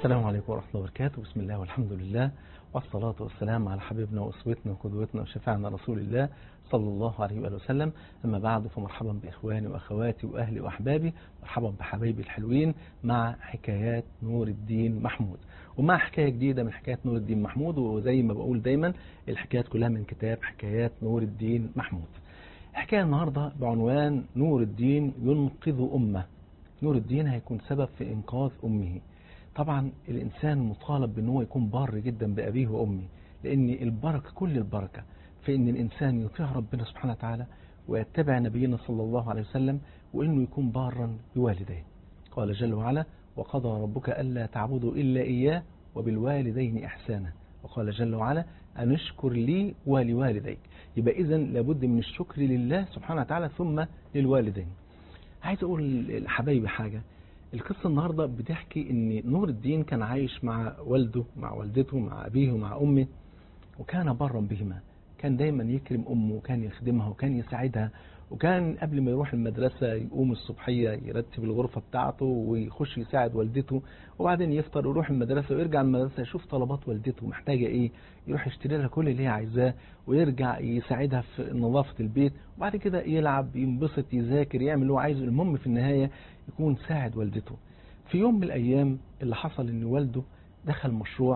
السلام عليكم ورحمة الله وبركاته بسم الله والحمد لله والصلاة والسلام على حبيبنا وأسوتنا وقدوتنا وشفاعنا رسول الله صلى الله عليه وآله وسلم أما بعد فمرحبا بإخواني وأخواتي وأهلي وأحبابي مرحبا بحبايبي الحلوين مع حكايات نور الدين محمود ومع حكاية جديدة من حكايات نور الدين محمود وزي ما بقول دايما الحكايات كلها من كتاب حكايات نور الدين محمود حكاية النهاردة بعنوان نور الدين ينقذ أمة نور الدين هيكون سبب في إنقاذ أمه طبعا الإنسان مطالب بأنه يكون بار جدا بأبيه وأمه لأن البركة كل البركة في أن الإنسان يطيع ربنا سبحانه وتعالى ويتبع نبينا صلى الله عليه وسلم وأنه يكون بارا بوالديه قال جل وعلا وقضى ربك ألا تعبدوا إلا إياه وبالوالدين إحسانا وقال جل وعلا أن اشكر لي ولوالديك يبقى إذا لابد من الشكر لله سبحانه وتعالى ثم للوالدين عايز أقول لحبايبي حاجة القصة النهاردة بتحكي ان نور الدين كان عايش مع والده مع والدته مع أبيه ومع أمه وكان برا بهما كان دايما يكرم أمه وكان يخدمها وكان يساعدها وكان قبل ما يروح المدرسة يقوم الصبحية يرتب الغرفة بتاعته ويخش يساعد والدته وبعدين يفطر ويروح المدرسة ويرجع المدرسة يشوف طلبات والدته محتاجة ايه يروح يشتري لها كل اللي هي عايزاه ويرجع يساعدها في نظافة البيت وبعد كده يلعب ينبسط يذاكر يعمل اللي هو عايزه المهم في النهاية يكون ساعد والدته في يوم من الأيام اللي حصل ان والده دخل مشروع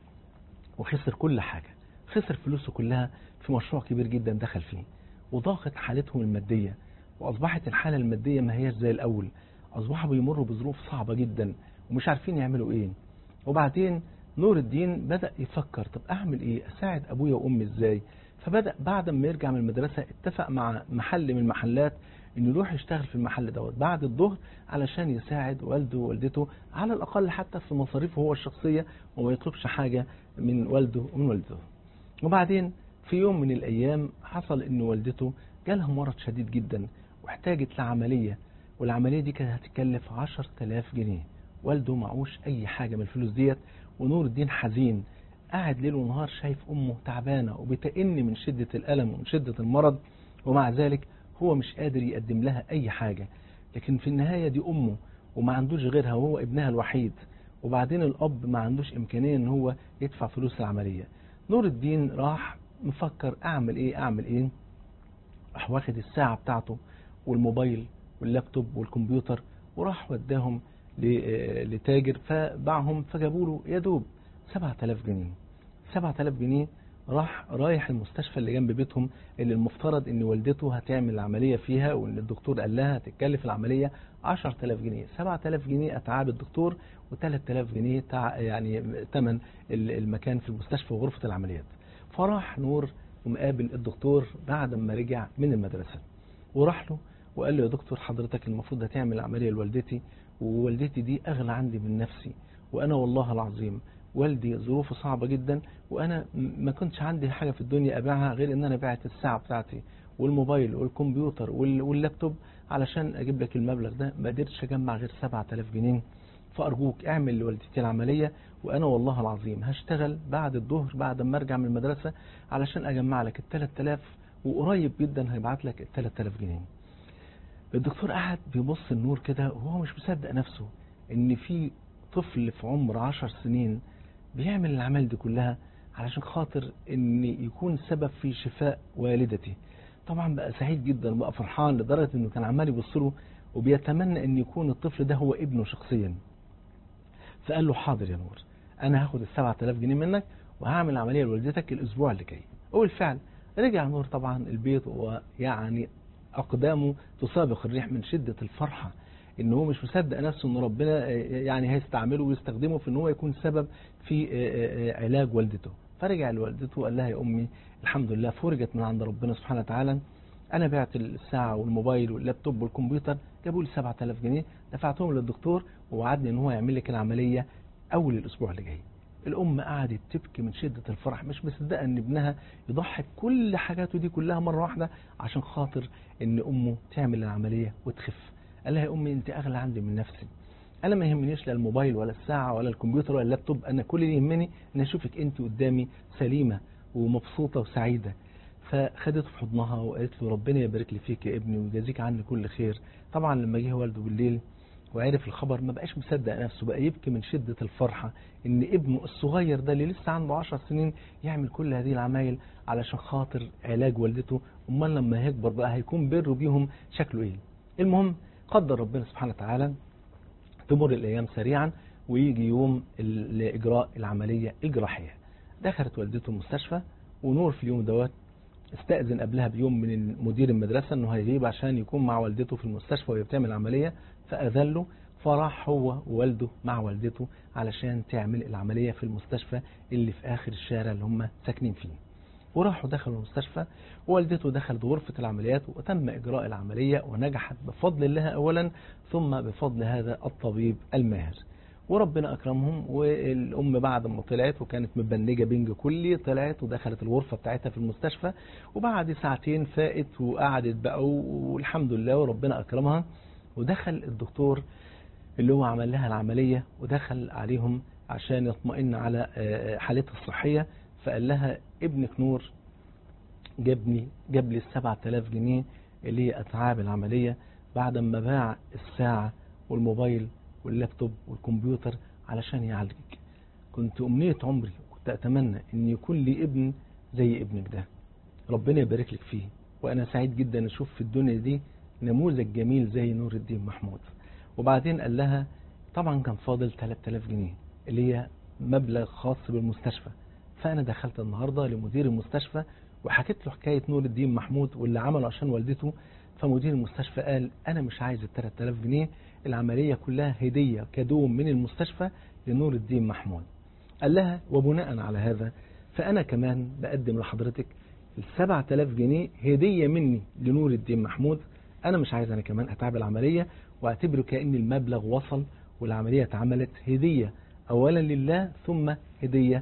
وخسر كل حاجة خسر فلوسه كلها في مشروع كبير جدا دخل فيه وضاقت حالتهم المادية وأصبحت الحالة المادية ما هيش زي الأول أصبحوا بيمروا بظروف صعبة جدا ومش عارفين يعملوا إيه وبعدين نور الدين بدأ يفكر طب أعمل إيه أساعد أبويا وأمي إزاي فبدأ بعد ما يرجع من المدرسة اتفق مع محل من المحلات انه يروح يشتغل في المحل دوت بعد الظهر علشان يساعد والده ووالدته على الأقل حتى في مصاريفه هو الشخصية وما يطلبش حاجة من والده ومن والدته وبعدين في يوم من الأيام حصل ان والدته جالها مرض شديد جدا واحتاجت لعملية والعملية دي كانت هتكلف عشر تلاف جنيه والده معوش أي حاجة من الفلوس ديت ونور الدين حزين قاعد ليل ونهار شايف أمه تعبانة وبتئن من شدة الألم ومن شدة المرض ومع ذلك هو مش قادر يقدم لها أي حاجة لكن في النهاية دي أمه وما عندوش غيرها وهو ابنها الوحيد وبعدين الأب ما عندوش إمكانية ان هو يدفع فلوس العملية نور الدين راح مفكر أعمل إيه أعمل إيه راح واخد الساعة بتاعته والموبايل واللابتوب والكمبيوتر وراح وداهم لتاجر فباعهم فجابوا له يا دوب 7000 جنيه 7000 جنيه راح رايح المستشفى اللي جنب بيتهم اللي المفترض ان والدته هتعمل العملية فيها وان الدكتور قال لها هتتكلف العملية 10000 جنيه 7000 جنيه اتعاب الدكتور و3000 جنيه تع... يعني ثمن المكان في المستشفى وغرفة العمليات فراح نور ومقابل الدكتور بعد ما رجع من المدرسة وراح له وقال له يا دكتور حضرتك المفروض هتعمل عملية لوالدتي ووالدتي دي أغلى عندي من نفسي وأنا والله العظيم والدي ظروفه صعبة جدا وأنا ما كنتش عندي حاجة في الدنيا أبيعها غير أن أنا بعت الساعة بتاعتي والموبايل والكمبيوتر واللابتوب علشان أجيب لك المبلغ ده ما قدرتش أجمع غير 7000 جنيه فأرجوك اعمل لوالدتي العملية وأنا والله العظيم هشتغل بعد الظهر بعد ما أرجع من المدرسة علشان أجمع لك ال 3000 وقريب جدا هيبعت لك ال 3000 جنيه الدكتور قعد بيبص النور كده وهو مش مصدق نفسه ان في طفل في عمر عشر سنين بيعمل الأعمال دي كلها علشان خاطر ان يكون سبب في شفاء والدتي طبعا بقى سعيد جدا وبقى فرحان لدرجة انه كان عمال يبص له وبيتمنى ان يكون الطفل ده هو ابنه شخصيا فقال له حاضر يا نور انا هاخد ال 7000 جنيه منك وهعمل عملية لوالدتك الاسبوع اللي جاي وبالفعل رجع نور طبعا البيت ويعني اقدامه تسابق الريح من شدة الفرحة ان هو مش مصدق نفسه ان ربنا يعني هيستعمله ويستخدمه في ان هو يكون سبب في علاج والدته فرجع لوالدته وقال لها يا امي الحمد لله فرجت من عند ربنا سبحانه وتعالى انا بعت الساعة والموبايل واللابتوب والكمبيوتر جابوا لي 7000 جنيه دفعتهم للدكتور ووعدني ان هو يعمل لك العملية اول الاسبوع اللي جاي الام قعدت تبكي من شدة الفرح مش مصدقه ان ابنها يضحي كل حاجاته دي كلها مرة واحدة عشان خاطر ان امه تعمل العملية وتخف قال لها يا امي انت اغلى عندي من نفسي انا ما يهمنيش لا الموبايل ولا الساعة ولا الكمبيوتر ولا اللابتوب انا كل اللي يهمني ان اشوفك انت قدامي سليمة ومبسوطة وسعيدة فخدته في حضنها وقالت له ربنا يبارك لي فيك يا ابني ويجازيك عني كل خير طبعا لما جه والده بالليل وعرف الخبر ما بقاش مصدق نفسه بقى يبكي من شدة الفرحة ان ابنه الصغير ده اللي لسه عنده عشر سنين يعمل كل هذه العمايل علشان خاطر علاج والدته امال لما هيكبر بقى هيكون بره بيهم شكله ايه المهم قدر ربنا سبحانه وتعالى تمر الايام سريعا ويجي يوم لاجراء العملية الجراحية دخلت والدته المستشفى ونور في اليوم دوت استأذن قبلها بيوم من مدير المدرسة انه هيغيب عشان يكون مع والدته في المستشفى وهي بتعمل عملية فأذن له فراح هو ووالده مع والدته علشان تعمل العملية في المستشفى اللي في آخر الشارع اللي هم ساكنين فيه وراحوا دخلوا المستشفى ووالدته دخلت غرفة العمليات وتم إجراء العملية ونجحت بفضل الله أولا ثم بفضل هذا الطبيب الماهر وربنا أكرمهم والأم بعد ما طلعت وكانت مبنجة بنج كلي طلعت ودخلت الغرفة بتاعتها في المستشفى وبعد ساعتين فاقت وقعدت بقى والحمد لله وربنا أكرمها ودخل الدكتور اللي هو عمل لها العملية ودخل عليهم عشان يطمئن على حالتها الصحية فقال لها ابنك نور جابني جاب لي السبعة آلاف جنيه اللي هي أتعاب العملية بعد ما باع الساعة والموبايل واللابتوب والكمبيوتر علشان يعالجك كنت أمنية عمري كنت أتمنى أن يكون لي ابن زي ابنك ده ربنا يبارك لك فيه وأنا سعيد جدا أشوف في الدنيا دي نموذج جميل زي نور الدين محمود وبعدين قال لها طبعا كان فاضل 3000 جنيه اللي هي مبلغ خاص بالمستشفى فأنا دخلت النهاردة لمدير المستشفى وحكيت له حكاية نور الدين محمود واللي عمله عشان والدته فمدير المستشفى قال أنا مش عايز ال 3000 جنيه العملية كلها هدية كدوم من المستشفى لنور الدين محمود قال لها وبناء على هذا فأنا كمان بقدم لحضرتك ال 7000 جنيه هدية مني لنور الدين محمود أنا مش عايز أنا كمان أتعب العملية واعتبره كأن المبلغ وصل والعملية اتعملت هدية أولا لله ثم هدية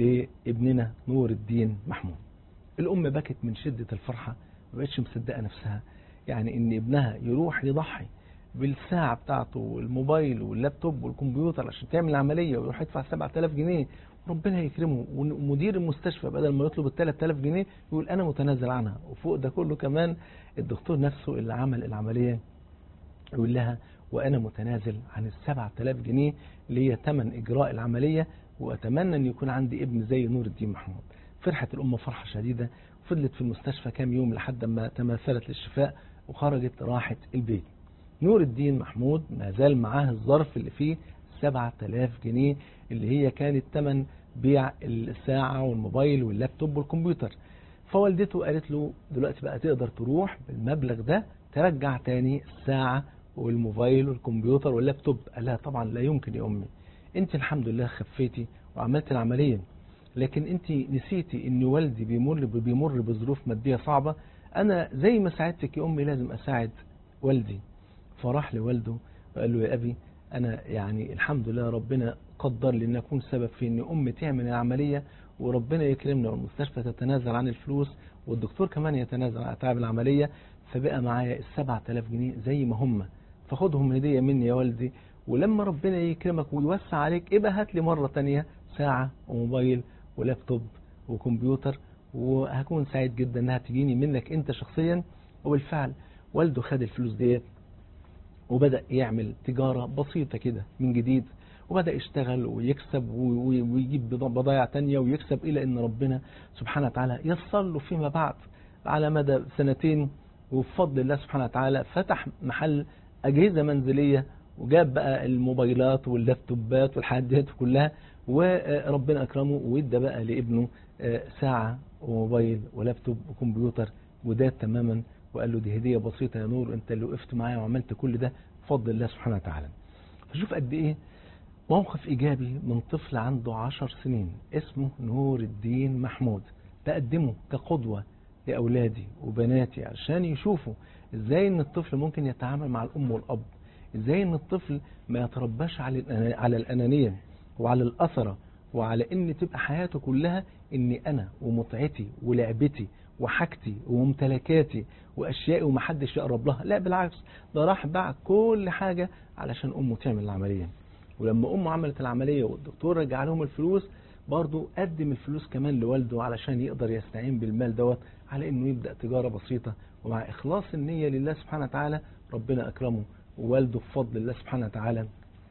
لابننا نور الدين محمود الأم بكت من شدة الفرحة ما بقتش مصدقة نفسها يعني إن ابنها يروح يضحي بالساعة بتاعته والموبايل واللابتوب والكمبيوتر عشان تعمل العملية ويروح يدفع 7000 جنيه ربنا يكرمه ومدير المستشفى بدل ما يطلب ال 3000 جنيه يقول أنا متنازل عنها وفوق ده كله كمان الدكتور نفسه اللي عمل العملية يقول لها وأنا متنازل عن ال 7000 جنيه اللي هي ثمن إجراء العملية وأتمنى أن يكون عندي ابن زي نور الدين محمود فرحت الأم فرحة شديدة فضلت في المستشفى كام يوم لحد ما تماثلت للشفاء وخرجت راحت البيت نور الدين محمود ما زال معاه الظرف اللي فيه 7000 جنيه اللي هي كانت ثمن بيع الساعة والموبايل واللابتوب والكمبيوتر فوالدته قالت له دلوقتي بقى تقدر تروح بالمبلغ ده ترجع تاني الساعة والموبايل والكمبيوتر واللابتوب قال لها طبعا لا يمكن يا أمي انت الحمد لله خفيتي وعملت العملية لكن انت نسيتي ان والدي بيمر بيمر بظروف مادية صعبة انا زي ما ساعدتك يا امي لازم اساعد والدي فراح لوالده وقال له يا ابي انا يعني الحمد لله ربنا قدر لي ان اكون سبب في ان امي تعمل العملية وربنا يكرمنا والمستشفى تتنازل عن الفلوس والدكتور كمان يتنازل عن تعب العملية فبقى معايا ال 7000 جنيه زي ما هم فخدهم هدية مني يا والدي ولما ربنا يكرمك ويوسع عليك ابقى هات لي مرة تانية ساعة وموبايل ولابتوب وكمبيوتر وهكون سعيد جدا انها تجيني منك انت شخصيا وبالفعل والده خد الفلوس ديت وبدأ يعمل تجارة بسيطة كده من جديد وبدأ يشتغل ويكسب ويجيب بضايع تانية ويكسب إلى أن ربنا سبحانه وتعالى يصل له فيما بعد على مدى سنتين وبفضل الله سبحانه وتعالى فتح محل أجهزة منزلية وجاب بقى الموبايلات واللابتوبات والحاجات ديت كلها وربنا أكرمه وادى بقى لابنه ساعة وموبايل ولابتوب وكمبيوتر وده تماما وقال له دي هدية بسيطة يا نور انت اللي وقفت معايا وعملت كل ده بفضل الله سبحانه وتعالى فشوف قد ايه موقف ايجابي من طفل عنده عشر سنين اسمه نور الدين محمود تقدمه كقدوة لأولادي وبناتي عشان يشوفوا ازاي ان الطفل ممكن يتعامل مع الأم والأب ازاي ان الطفل ما يترباش على على الأنانية وعلى الأثرة وعلى ان تبقى حياته كلها اني انا ومتعتي ولعبتي وحاجتي وممتلكاتي واشيائي ومحدش يقرب لها لا بالعكس ده راح باع كل حاجة علشان امه تعمل العملية ولما امه عملت العملية والدكتور رجع لهم الفلوس برضه قدم الفلوس كمان لوالده علشان يقدر يستعين بالمال دوت على انه يبدأ تجارة بسيطة ومع اخلاص النية لله سبحانه وتعالى ربنا اكرمه ووالده بفضل الله سبحانه وتعالى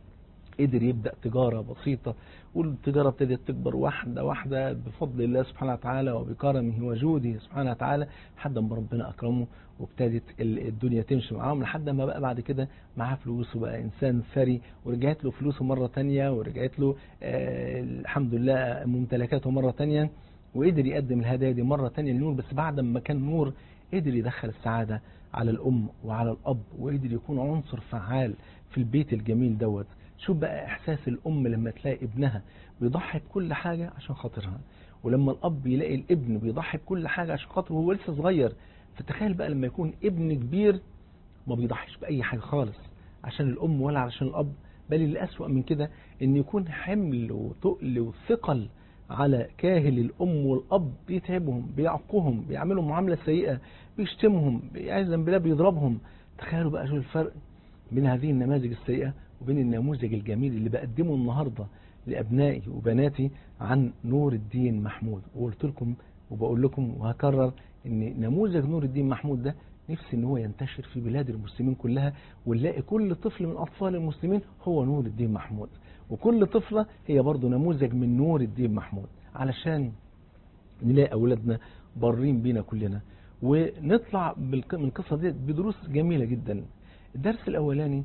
قدر يبدأ تجارة بسيطة والتجارة ابتدت تكبر واحدة واحدة بفضل الله سبحانه وتعالى وبكرمه وجوده سبحانه وتعالى لحد ما ربنا أكرمه وابتدت الدنيا تمشي معاهم لحد ما بقى بعد كده معاه فلوس وبقى إنسان ثري ورجعت له فلوسه مرة تانية ورجعت له آه الحمد لله ممتلكاته مرة تانية وقدر يقدم الهدايا دي مرة تانية لنور بس بعد ما كان نور قدر يدخل السعادة على الأم وعلى الأب وقدر يكون عنصر فعال في البيت الجميل دوت شوف بقى إحساس الأم لما تلاقي ابنها بيضحي بكل حاجة عشان خاطرها ولما الأب يلاقي الابن بيضحي بكل حاجة عشان خاطره وهو لسه صغير فتخيل بقى لما يكون ابن كبير ما بيضحيش بأي حاجة خالص عشان الأم ولا علشان الأب بل الأسوأ من كده إن يكون حمل وتقل وثقل على كاهل الأم والأب بيتعبهم بيعقهم بيعملوا معاملة سيئة بيشتمهم عايزا بالله بيضربهم تخيلوا بقى شو الفرق بين هذه النماذج السيئة وبين النموذج الجميل اللي بقدمه النهاردة لأبنائي وبناتي عن نور الدين محمود وقلت لكم وبقول لكم وهكرر ان نموذج نور الدين محمود ده نفسي ان هو ينتشر في بلاد المسلمين كلها ونلاقي كل طفل من اطفال المسلمين هو نور الدين محمود وكل طفلة هي برضو نموذج من نور الدين محمود علشان نلاقي اولادنا بارين بينا كلنا ونطلع من القصة دي بدروس جميلة جدا الدرس الاولاني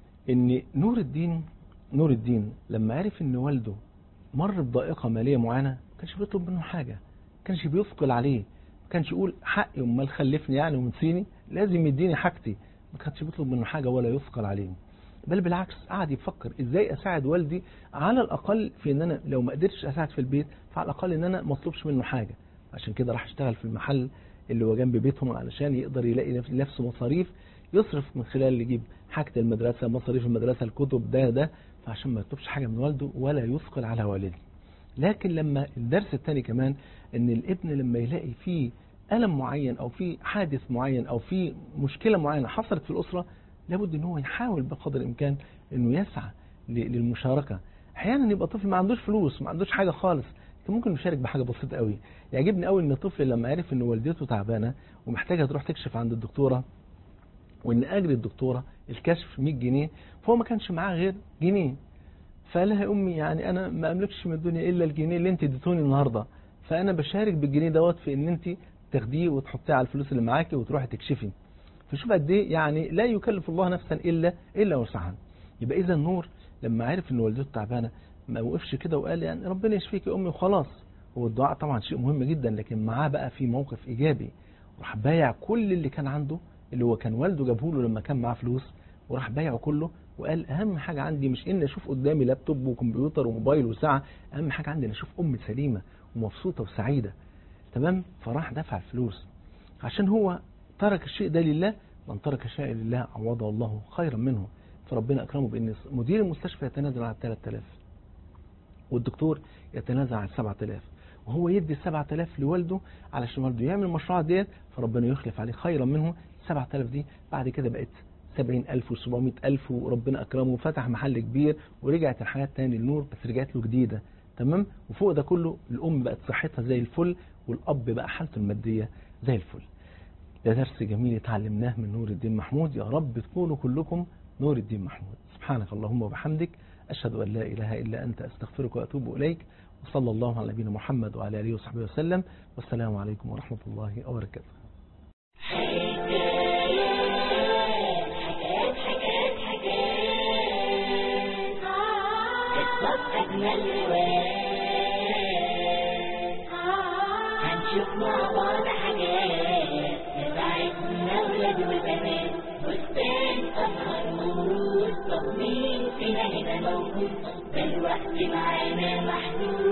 ان نور الدين نور الدين لما عرف ان والده مر بضائقة مالية معينة ما كانش بيطلب منه حاجة ما كانش بيثقل عليه ما كانش يقول حقي امال خلفني يعني ونسيني لازم يديني حاجتي ما كانش بيطلب منه حاجة ولا يثقل عليه بل بالعكس قعد يفكر ازاي اساعد والدي على الاقل في ان انا لو ما قدرتش اساعد في البيت فعلى الاقل ان انا ما اطلبش منه حاجة عشان كده راح اشتغل في المحل اللي هو جنب بيتهم علشان يقدر يلاقي نفسه مصاريف يصرف من خلال اللي يجيب حاجة المدرسة مصاريف المدرسة الكتب ده ده فعشان ما يطلبش حاجة من والده ولا يثقل على والده لكن لما الدرس الثاني كمان ان الابن لما يلاقي فيه ألم معين أو في حادث معين أو في مشكلة معينة حصلت في الأسرة لابد ان هو يحاول بقدر الإمكان أنه يسعى للمشاركة أحيانا يبقى طفل ما عندوش فلوس ما عندوش حاجة خالص لكن ممكن يشارك بحاجة بسيطة قوي يعجبني قوي ان الطفل لما عرف ان والدته تعبانة ومحتاجة تروح تكشف عند الدكتورة وان اجر الدكتورة الكشف 100 جنيه فهو ما كانش معاه غير جنيه فقال لها يا امي يعني انا ما املكش من الدنيا الا الجنيه اللي انت اديتوني النهارده فانا بشارك بالجنيه دوت في ان انت تاخديه وتحطيه على الفلوس اللي معاكي وتروحي تكشفي فشوف قد ايه يعني لا يكلف الله نفسا الا الا وسعها يبقى اذا النور لما عرف ان والدته تعبانه ما وقفش كده وقال يعني ربنا يشفيك يا امي وخلاص هو الدعاء طبعا شيء مهم جدا لكن معاه بقى في موقف ايجابي راح بايع كل اللي كان عنده اللي هو كان والده جابه له لما كان معاه فلوس وراح بايعه كله وقال اهم حاجة عندي مش ان اشوف قدامي لابتوب وكمبيوتر وموبايل وساعة اهم حاجة عندي ان اشوف ام سليمة ومبسوطة وسعيدة تمام فراح دفع الفلوس عشان هو ترك الشيء ده لله من ترك شيء لله عوضه الله خيرا منه فربنا اكرمه بان مدير المستشفى يتنازل على 3000 والدكتور يتنازل على 7000 وهو يدي 7000 لوالده علشان والده يعمل المشروع ديت فربنا يخلف عليه خيرا منه 7000 دي بعد كده بقت 70000 و700000 وربنا أكرمه وفتح محل كبير ورجعت الحياة تاني للنور بس رجعت له جديدة تمام وفوق ده كله الأم بقت صحتها زي الفل والأب بقى حالته المادية زي الفل ده درس جميل اتعلمناه من نور الدين محمود يا رب تكونوا كلكم نور الدين محمود سبحانك اللهم وبحمدك أشهد أن لا إله إلا أنت أستغفرك وأتوب إليك وصلى الله على نبينا محمد وعلى آله وصحبه وسلم والسلام عليكم ورحمة الله وبركاته هنشوف مع بعض حاجات تساعدنا ولاد وبنات بستان أزهر موروث طب مين فينا هنا موجود ده الوقت معانا محدود